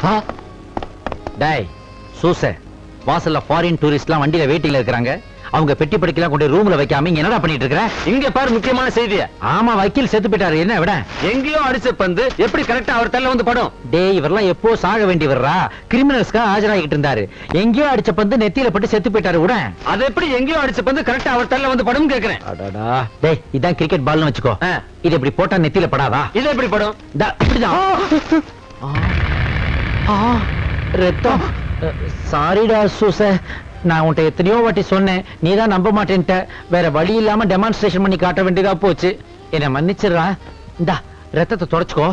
டேய் சூச வாசல்ல ஃபாரின் டூரிஸ்ட்லாம் வண்டியில வெயிட்டிங்ல இருக்காங்க அவங்க பெட்டி படிக்கலாம் கொண்டு ரூம்ல வைக்காம இங்க என்னடா பண்ணிட்டு இருக்கற இங்க பாரு முக்கியமான செய்திய ஆமா வக்கீல் செத்து போயிட்டாரு என்ன விட எங்கேயோ அடிச்ச பந்து எப்படி கரெக்டா அவர் தள்ள வந்து படும் டேய் இவரெல்லாம் எப்போ சாக வேண்டி வர்றா கிரிமினல்ஸ்க்கு ஆஜராகிட்டு இருந்தாரு எங்கேயோ அடிச்ச பந்து நெத்தியில பட்டு செத்து போயிட்டாரு விட அது எப்படி எங்கேயோ அடிச்ச பந்து கரெக்டா அவர் தள்ள வந்து படும் கேக்குறேன் அடடா டேய் இதான் கிரிக்கெட் பால்னு வச்சுக்கோ ஆ. இது இப்படி போட்டா நெத்தியில படாதா இது எப்படி படும் இந்தா, இப்படிதான் ஆ. ஆ, ரத்தம் சாரிடா சூச நான் உன்ட்ட எத்தனையோ வாட்டி சொன்னேன் நீ தான் நம்ப மாட்டேன்ட்ட வேற வழி இல்லாம டெமான்ஸ்ட்ரேஷன் பண்ணி காட்ட வேண்டியதா போச்சு என்ன மன்னிச்சிடுறா இந்தா ரத்தத்தை தொடச்சுக்கோ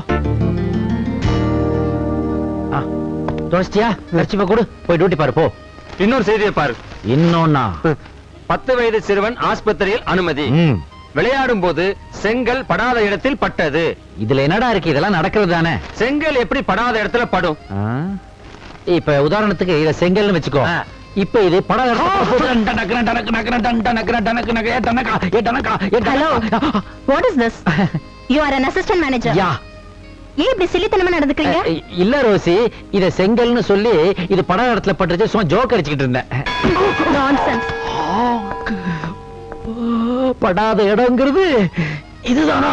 ஆ, தொடச்சிட்டியா கர்ச்சிப்பா கொடு போய் டியூட்டி பாரு போ இன்னொரு செய்தியை பாரு இன்னொன்னா பத்து வயது சிறுவன் ஆஸ்பத்திரியில் அனுமதி ம். விளையாடும் போது செங்கல் படாத இடத்தில் பட்டது இதுல என்னடா இருக்கு இதெல்லாம் நடக்கிறது தானே செங்கல் எப்படி படாத இடத்துல படும் ஆ? இப்ப உதாரணத்துக்கு இத செங்கல்னு வச்சுக்கோ ஆ. இப்ப இது படம் hello what is this you are an assistant manager யா ஏன் இப்படி சில்லித்தனமா நடந்துக்கிறீங்க அஹ், இல்ல ரோசி இத செங்கல்னு சொல்லி இது படம் இடத்துல பட்டுருச்சு சும்மா ஜோக் அடிச்சுக்கிட்டு இருந்தேன் நான்சென்ஸ் படாத இடங்கிறது இதுதானா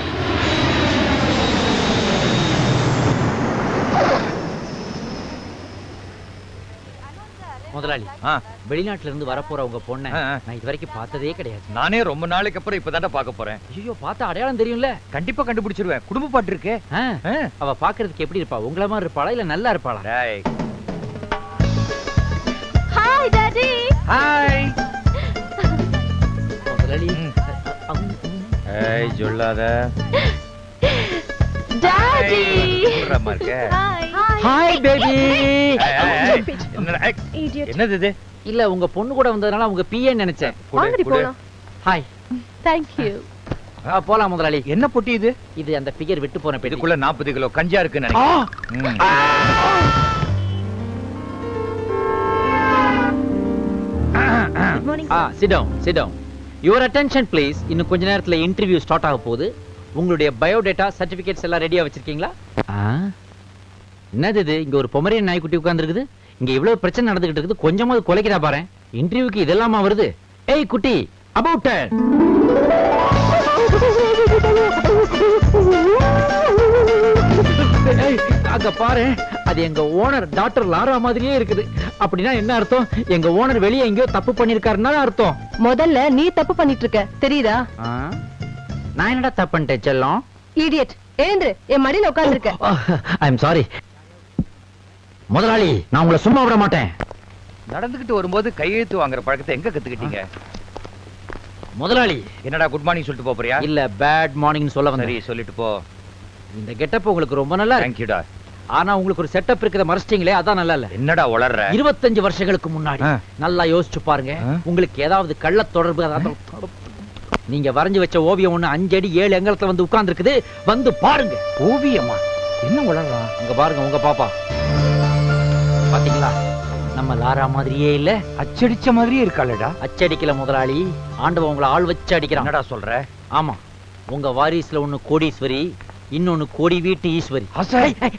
முதலாளி வெளிநாட்டுல இருந்து வரப்போற உங்க பொண்ணை ஆ, ஆ. நான் இது வரைக்கும் பார்த்ததே கிடையாது நானே ரொம்ப நாளைக்கு அப்புறம் இப்பதான்டா பார்க்க போறேன் ஐயோ பார்த்தா அடையாளம் தெரியும்ல கண்டிப்பா கண்டுபிடிச்சிருவேன் குடும்ப பாட்டு இருக்கே ஆ, ஆ. அவ பாக்குறதுக்கு எப்படி இருப்பா உங்கள மாதிரி இருப்பாளா இல்ல நல்லா இருப்பாளா டேய். ஹாய் டாடி ஹாய் முதலாளி ம். அம், ஏய் சொல்லாத டாடி சொல்றமா இருக்க ஹாய் ஹாய் பேபி ஏய், ஏய், ஏய். என்னடா, ஏய், இடியட் என்னது இது இல்ல உங்க பொண்ணு கூட வந்ததுனால உங்க பிஏன்னு நினைச்சேன் குடு, வாங்கடி குடு. போலாம் ஹாய் thank you ஆ, போலாம் முதலாளி என்ன பொட்டி இது இது அந்த ஃபிகர் விட்டு போன பெட்டி இதுக்குள்ள 40 கிலோ கஞ்சா இருக்குன்னு நினைக்கிறேன் ம். குட் மார்னிங் ஆ sit down sit down your attention please இன்னும் கொஞ்ச நேரத்துல இன்டர்வியூ ஸ்டார்ட் ஆக போகுது உங்களுடைய பயோடேட்டா சர்டிபிகேட்ஸ் எல்லாம் ரெடியா வச்சிருக்கீங்களா என்னது இது இங்க ஒரு பொமரியன் நாய்க்குட்டி உட்கார்ந்துருக்குது இங்க இவ்வளவு பிரச்சனை நடந்துகிட்டு இருக்குது கொஞ்சமாவது குலைக்கிறா பாரு இன்டர்வியூக்கு இதெல்லாமா வருது ஏய் குட்டி அபவுட் அங்க பாரு அது எங்க ஓனர் டாக்டர் லாரா மாதிரியே இருக்குது அப்படின்னா என்ன அர்த்தம் எங்க ஓனர் வெளியே எங்கேயோ தப்பு பண்ணிருக்காருன்னா அர்த்தம் முதல்ல நீ தப்பு பண்ணிட்டு இருக்க தெரியுதா ஆ? நான் என்னடா தப்பு பண்ணிட்டேன் செல்லம் இடியட் எழுந்துரு என் மடியில உட்கார்ந்திருக்க ஐ எம் சாரி முதலாளி நான் உங்களை சும்மா விட மாட்டேன் நடந்துகிட்டு வரும்போது கையெழுத்து வாங்குற பழக்கத்தை எங்க கத்துக்கிட்டீங்க முதலாளி என்னடா குட் மார்னிங் சொல்லிட்டு போப் போறியா இல்ல பேட் மார்னிங் சொல்ல சரி வந்தேன் சொல்லிட்டு போ இந்த கெட்டப் உங்களுக்கு ரொம்ப நல்லா இருக்கு தேங்க்யூடா ஆனா உங்களுக்கு ஒரு செட்டப் இருக்கிறத மறைச்சிட்டீங்களே அதான் நல்லா இல்ல என்னடா உளர்ற இருபத்தஞ்சு வருஷங்களுக்கு முன்னாடி ஆ. நல்லா யோசிச்சு பாருங்க ஆ. உங்களுக்கு ஏதாவது கள்ள தொடர்பு அதாவது நீங்க வரைஞ்சு வச்ச ஓவியம் ஒண்ணு அஞ்சு அடி ஏழு எங்கலத்துல வந்து உட்கார்ந்து இருக்குது வந்து பாருங்க ஓவியமா என்ன உளறான் உங்க பாருங்க உங்க பாப்பா பாத்தீங்களா நம்ம லாரா மாதிரியே இல்ல அச்சடிச்ச மாதிரியே இருக்காளடா அச்சடிக்கல முதலாளி ஆண்டவன் உங்களை ஆள் வச்சு அடிக்கிறான் என்னடா சொல்ற ஆமா உங்க வாரிசுல ஒண்ணு கோடீஸ்வரி இன்னொன்னு கோடி வீட்டு ஈஸ்வரி அசை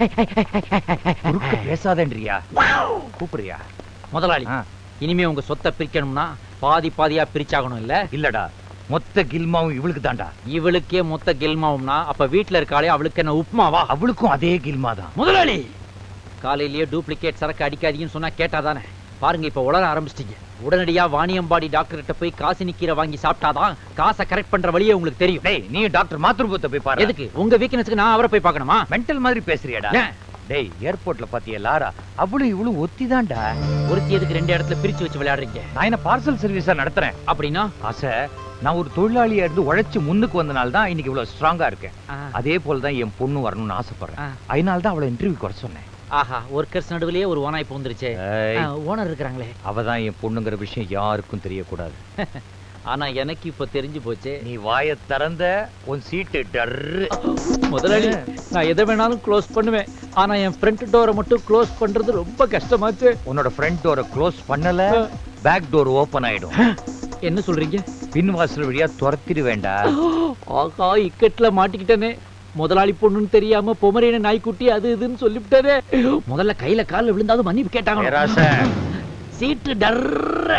குறுக்க பேசாதேன்றியா கூப்பிடுறியா முதலாளி ஆ. இனிமே உங்க சொத்தை பிரிக்கணும்னா பாதி பாதியா பிரிச்சாகணும் இல்ல இல்லடா மொத்த கில்மாவும் இவளுக்கு தான்டா இவளுக்கே மொத்த கெல்மாவும்னா அப்ப வீட்டுல இருக்காளே அவளுக்கு என்ன உப்புமாவா அவளுக்கும் அதே கில்மா தான் முதலாளி காலையிலேயே டூப்ளிகேட் சரக்கு அடிக்காதீங்கன்னு சொன்னா கேட்டாதானே பாருங்க இப்ப உளர ஆரம்பிச்சிட்டீங்க உடனடியா வாணியம்பாடி டாக்டர் கிட்ட போய் காசு நிக்கிற வாங்கி சாப்பிட்டாதான் காசை கரெக்ட் பண்ற வழியே உங்களுக்கு தெரியும் டேய் நீ டாக்டர் மாத்ருபத்தை போய் பாரு எதுக்கு உங்க வீக்னஸ்க்கு நான் அவரை போய் பார்க்கணுமா மென்டல் மாதிரி பேசுறியாடா ஏன்? டேய் ஏர்போர்ட்ல பாத்தியா லாரா அவளும் இவளும் ஒத்திதான்டா ஒருத்தி எதுக்கு ரெண்டு இடத்துல பிரிச்சு வச்சு விளையாடுறீங்க நான் என்ன பார்சல் சர்வீஸா நடத்துறேன் அப்படின்னா ஆசை நான் ஒரு தொழிலாளியா இருந்து உழைச்சு முன்னுக்கு வந்தனால தான் இன்னைக்கு இவ்வளவு ஸ்ட்ராங்கா இருக்கேன் ஆ. அதே போல தான் என் பொண்ணு வரணும்னு ஆசைப்படுறேன் ஆ. அதனால தான் அவளை இன்டர்வியூ வர சொன்னேன் ஆஹா ஒர்க்கர்ஸ் நடுவுலயே ஒரு ஓனாய் பூந்துருச்சே ஏய், ஓனர் இருக்கிறாங்களே அவ தான் என் பொண்ணுங்கிற விஷயம் யாருக்கும் தெரியக்கூடாது ஆனா எனக்கு இப்ப தெரிஞ்சு போச்சு நீ வாயை திறந்த உன் சீட்டு டர்ரு முதலாளி நான் எதை வேணாலும் க்ளோஸ் பண்ணுவேன் ஆனா என் ஃப்ரண்ட் டோரை மட்டும் க்ளோஸ் பண்றது ரொம்ப கஷ்டமாச்சு உன்னோட ஃப்ரண்ட் டோரை க்ளோஸ் பண்ணல பேக் டோர் ஓபன் ஆயிடும் என்ன சொல்றீங்க பின் வாசல் வழியா துரத்திடு வேண்டாம் ஆகா இக்கட்ல மாட்டிக்கிட்டேனே முதலாளி பொண்ணுன்னு தெரியாம பொமரேன நாய்க்குட்டி அது இதுன்னு சொல்லிவிட்டதே முதல்ல கையில கால்ல விழுந்தாலும் மன்னிப்பு கேட்டாங்க பேராசை. சீட்டு டர்ற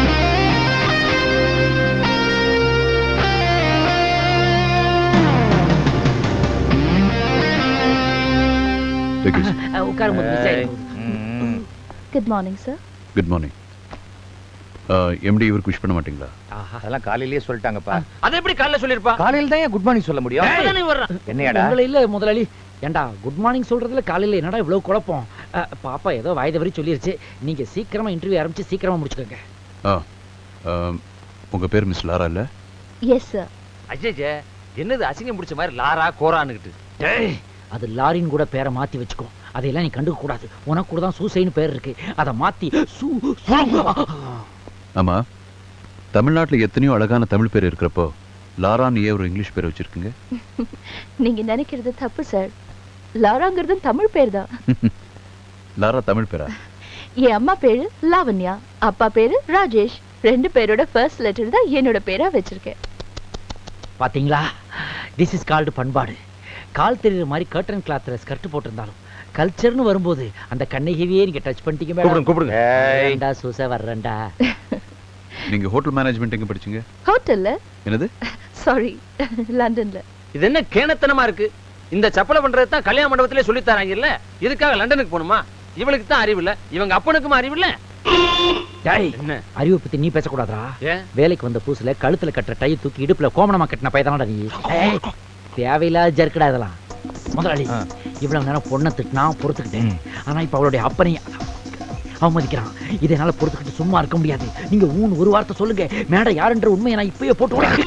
Take it. உட்காரும் போது மிஸ் ஏய். ஆயிடும் ம். Good morning sir good morning MD இவருக்கு விஷ் பண்ண மாட்டீங்களா ஆஹா அதெல்லாம் காலையிலேயே சொல்லிட்டாங்கப்பா அதை எப்படி காலைல சொல்லிருப்பா காலையில தான் குட் மார்னிங் சொல்ல முடியும் அப்பதானே வர்றான். என்னையாடா உங்களை இல்ல முதலாளி ஏண்டா குட் மார்னிங் சொல்றதுல காலையில என்னடா இவ்வளவு குழப்பம் அஹ், பாப்பா ஏதோ வாய் தவறி சொல்லிருச்சு நீங்க சீக்கிரமா இன்டர்வியூ ஆரம்பிச்சு சீக்கிரமா முடிச்சுக்கோங்க ஆ um, உங்க பேர் மிஸ் லாரா இல்ல எஸ் சார் அஜய் என்னது அசிங்கம் பிடிச்ச மாதிரி லாரா கோரான்னுகிட்டு டேய், அது லாரின் கூட பேரை மாத்தி வச்சுக்கோ அதையெல்லாம் நீ கண்டுக்க கூடாது உனக்கு கூட தான் சூசைன்னு பேர் இருக்கு அதை மாத்தி சூ சூ- ஆமா தமிழ்நாட்டுல எத்தனையோ அழகான தமிழ் பேர் இருக்கிறப்போ லாரான்னு ஏன் ஒரு இங்கிலீஷ் பேர் வச்சிருக்கீங்க நீங்க நினைக்கிறது தப்பு சார் லாராங்கிறது தமிழ் பேர் தான் லாரா தமிழ் பேரா என் அம்மா பேரு லாவண்யா அப்பா பேரு ராஜேஷ் ரெண்டு பேரோட ஃபர்ஸ்ட் லெட்டர் தான் என்னோட பேரா வச்சிருக்கேன் பாத்தீங்களா திஸ் இஸ் கால்டு பண்பாடு கால் தெரியுற மாதிரி கர்டன் கிளாத்ல ஸ்கர்ட் போட்டிருந்தாலும் கல்ச்சர்னு வரும்போது அந்த கண்ணகிவியே நீங்க டச் பண்ணிட்டீங்க கூப்பிடுங்க மேடம் கூப்பிடுங்க ஏய். வர்றேன்டா சூச வர்றேன்டா நீங்க ஹோட்டல் மேனேஜ்மெண்ட் எங்க படிச்சீங்க ஹோட்டல்ல என்னது சாரி லண்டன்ல இது என்ன கேணத்தனமா இருக்கு இந்த சப்பலை பண்றது தான் கல்யாண மண்டபத்திலே சொல்லி தராங்கல்ல இதுக்காக லண்டனுக்கு போகணுமா இவளுக்கு தான் அறிவு இல்ல இவங்க அப்பனுக்கும் அறிவு இல்ல டேய் என்ன அறிவை பத்தி நீ பேசக்கூடாதா ஏன் வேலைக்கு வந்த புதுசுல கழுத்துல கட்டுற டை தூக்கி இடுப்புல கோமணமா கட்டின பையதானடா நீ ஏய், தேவையில்லாத ஜர்க்கடா இதெல்லாம் முதலாளி ஆ. இவ்வளவு நேரம் பொண்ணை திட்டினா பொறுத்துக்கிட்டேன் ஆனா இப்ப அவளுடைய அப்பனை அவமதிக்கிறான் இதை என்னால பொறுத்துக்கிட்டு சும்மா இருக்க முடியாது நீங்க ஊன் ஒரு வார்த்தை சொல்லுங்க மேடம் யாருன்ற உண்மையை நான் இப்பயே போட்டு விடுறேன்.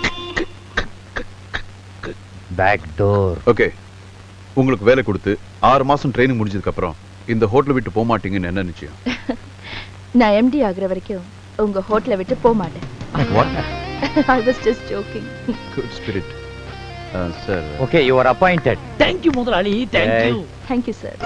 பேக் டோர் ஓகே உங்களுக்கு வேலை கொடுத்து ஆறு மாசம் ட்ரைனிங் முடிஞ்சதுக்கு அப்புறம் இந்த ஹோட்டல் விட்டு போக மாட்டீங்கன்னு என்ன நிச்சயம் நான் எம்டி ஆகுற வரைக்கும் உங்க ஹோட்டலை விட்டு போக மாட்டேன் I was just joking good spirit sir okay your appointed Thank you முதலாளி தேங்க் யூ தேங்க்யூ சார்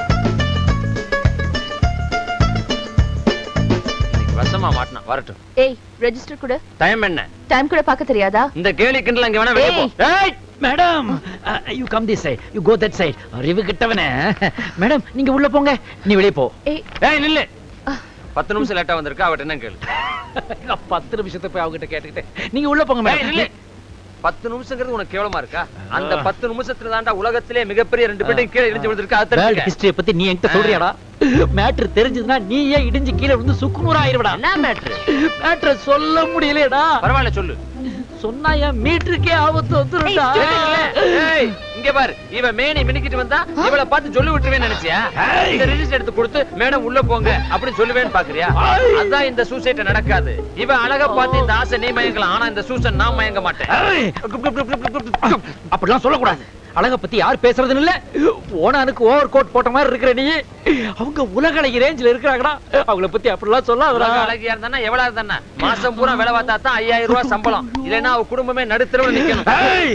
இன்னைக்கு வசமா மாட்டினா வரட்டும் ஏய் ரெஜிஸ்டர் கூட டைம் என்ன டைம் கூட பார்க்க தெரியாதா இந்த கேலி கிண்டல் அங்க வேணா வெளியே போ ஏய் madam you come this side you go that side அறிவு கிட்டவனே மேடம் நீங்க உள்ள போங்க நீ வெளியே போ ஏய் ஏய் நில்லு பத்து நிமிஷம் லேட்டா வந்திருக்கா அவட்ட என்ன கேளு நான் பத்து நிமிஷத்தை போய் அவகிட்ட கேட்டுக்கிட்டேன் நீங்க உள்ள போங்க ஏய், நில்லு. மேடம் பத்து நிமிஷங்கிறது உனக்கு கேவலமா இருக்கா அந்த பத்து நிமிஷத்துல தாண்டா உலகத்திலே மிகப்பெரிய ரெண்டு பேரும் கீழே இடிஞ்சு விழுந்திருக்கா அது வேர்ல்ட் தெரிஞ்சுக்க. ஹிஸ்டரியை பத்தி நீ என்கிட்ட சொல்றியாடா மேட்ரு தெரிஞ்சதுன்னா நீ ஏன் இடிஞ்சு கீழே விழுந்து சுக்குநூறு ஆயிருவடா என்ன மேட்ரு மேட்ரு சொல்ல முடியலடா பரவாயில்ல சொல்லு சொன்னா என் மீட்டருக்கே ஆபத்து வந்துருடா ஏய், இங்க பாரு இவ மேனி மினிக்கிட்டு வந்தா இவள பார்த்து சொல்லி விட்டுருவேன்னு நினைச்சியா இந்த ரெஜிஸ்டர் எடுத்து கொடுத்து மேடம் உள்ள போங்க அப்படி சொல்லுவேன்னு பாக்குறியா அதான் இந்த சூசைட் நடக்காது இவ அழகா பார்த்து இந்த ஆசை நீ மயங்கலாம் ஆனா இந்த சூசன் நான் மயங்க மாட்டேன் ஏய், அப்படிலாம் சொல்லக்கூடாது அழக பத்தி யார் பேசுறதுன்னு இல்ல ஓனானுக்கு ஓவர் கோட் போட்ட மாதிரி இருக்கிற நீ அவங்க உலக அழகி ரேஞ்சில இருக்கிறாங்கடா அவங்கள பத்தி அப்படிலாம் சொல்லாதடா உலக அழகியா இருந்தா எவ்வளவு இருந்தா மாசம் பூரா வேலை பார்த்தா தான் ஐயாயிரம் ரூபாய் சம்பளம் இல்லைன்னா அவ குடும்பமே நடுத்தரவு நிக்கணும் ஏய்,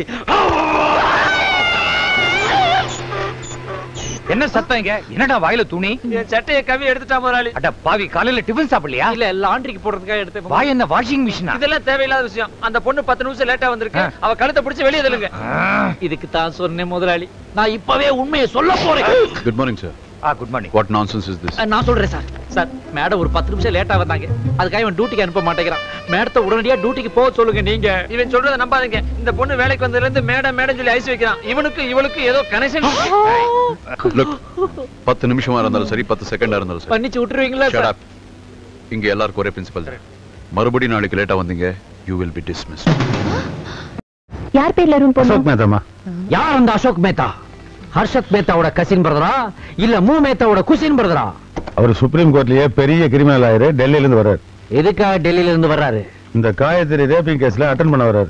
என்ன சத்தம் இங்க என்னடா வாயில துணி என் சட்டையை கவி எடுத்துட்டா முதலாளி அட பாவி காலையில டிபன் சாப்பிடலையா இல்ல லாண்ட்ரிக்கு போடுறதுக்காக எடுத்து வாய் என்ன வாஷிங் மிஷினா இதெல்லாம் தேவையில்லாத விஷயம் அந்த பொண்ணு பத்து நிமிஷம் லேட்டா வந்திருக்கு ஆ. அவ கழுத்தை பிடிச்சு வெளியே தள்ளுங்க இதுக்கு தான் சொன்னேன் முதலாளி நான் இப்பவே உண்மையை சொல்ல போறேன் குட் மார்னிங் சார் ஆ good morning what nonsense is this ah, நான் சொல்றேன் சார் சார் மேடம் ஒரு பத்து நிமிஷம் லேட்டா வந்தாங்க அதுக்காக இவன் டியூட்டிக்கு அனுப்ப மாட்டேங்கிறான் மேடத்தை உடனடியா டியூட்டிக்கு போக சொல்லுங்க நீங்க இவன் சொல்றத நம்பாதீங்க இந்த பொண்ணு வேலைக்கு வந்ததுல இருந்து மேடம் மேடம் சொல்லி ஐஸ் வைக்கிறான் இவனுக்கு இவளுக்கு ஏதோ கனெக்ஷன் லுக் பத்து நிமிஷமா இருந்தாலும் சரி பத்து செகண்டா இருந்தாலும் சரி பண்ணிச்சு விட்டுருவீங்களா Shut சார் up. இங்க எல்லாருக்கும் ஒரே பிரின்சிபல் தான் மறுபடியும் நாளைக்கு லேட்டா வந்தீங்க யூ வில் பி டிஸ்மிஸ் யார் பேர்ல ரூம் போடணும் மேதாமா யார் அந்த அசோக் மேத்தா ஹர்ஷத் மேத்தாவோட கசின் பிரதரா இல்ல மூ மேத்தாவோட குசின் பிரதரா அவர் சுப்ரீம் கோர்ட்லயே பெரிய கிரிமினல் ஆயிரு டெல்லியில இருந்து வர்றாரு எதுக்காக டெல்லியில இருந்து வர்றாரு இந்த காயத்ரி ரேப்பிங் கேஸ்ல அட்டன் பண்ண வர்றாரு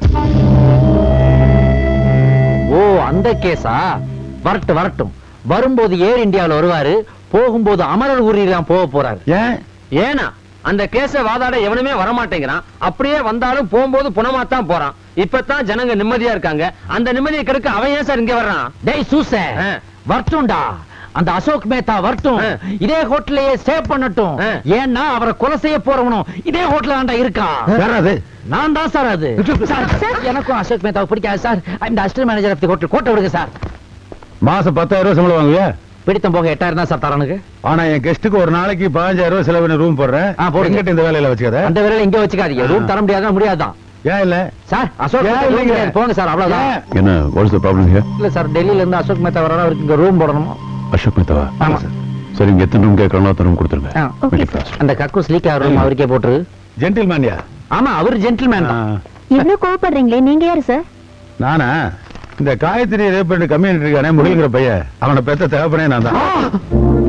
ஓ அந்த கேஸா வரட்டும் வரட்டும் வரும்போது ஏர் இந்தியாவுல வருவாரு போகும்போது அமரர் ஊரிலாம் போக போறாரு ஏன் ஏனா அந்த கேஸ வாதாட எவனுமே வரமாட்டேங்கிறான் அப்படியே வந்தாலும் போகும்போது புனமாத்தான் போறான் இப்பதான் ஜனங்க நிம்மதியா இருக்காங்க அந்த நிம்மதியை கெடுக்க அவன் ஏன் சார் இங்க வர்றான் டேய் சூச ஆ. வரட்டும்டா அந்த அசோக் மேத்தா வரட்டும் ஆ. இதே ஹோட்டலையே ஸ்டே பண்ணட்டும் ஆ. ஏன்னா அவரை கொலை செய்ய போறவனும் இதே ஹோட்டல் ஆண்டா இருக்கான் யாராது நான் தான் சார் அது சார் எனக்கும் அசோக் மேத்தாவை பிடிக்காது சார் இந்த assistant manager of the hotel கோட்டை விடுங்க சார் மாசம் பத்தாயிரம் ரூபாய் சம்பளம் வாங்குவியா பிடித்தம் போக எட்டாயிரம் தான் சார் தரனுக்கு ஆனா என் கெஸ்ட்டுக்கு ஒரு நாளைக்கு பதினஞ்சாயிரம் ரூபாய் செலவு ரூம் போடுறேன் ஆ, போடுங்க. எங்கிட்ட இந்த வேலையில வச்சுக்காத அந்த வேலையில இங்க வச்சுக்காதீங்க ரூம் தர முடியாதான் முடியாதான் ஏன் இல்ல சார் அசோக் ஏன் மேத்தா room இல்லைங்க? கிடையாது. போங்க சார் அவ்வளவுதான் ஏன்? என்ன வாட்ஸ் த ப்ராப்ளம் ஹியர் இல்ல சார் டெல்லியில இருந்து அசோக் மேத்தா வர அவருக்கு இங்க ரூம் போடணும் அசோக் மேத்தாவா ஆமா. சரி இங்க எத்தனை ரூம் கேட்கறாங்களோ அத்தனை ரூம் கொடுத்துருங்க ஆ, ஓகே Very சார் fast. அந்த கக்கூஸ் லீக் ஆகிற ரூம் அவருக்கே போட்டுரு ஜென்டில்மேன்யா ஆமா அவர் ஜென்டில்மேன் தான் இவ்வளவு கோவப்படுறீங்களே நீங்க யாரு சார் நானா இந்த காயத்ரி ரேப் பண்ணி கம்யூனிட்டி இருக்கானே முகில்ங்கிற பையன் அவனை பெத்த தகப்பனே நான் தான்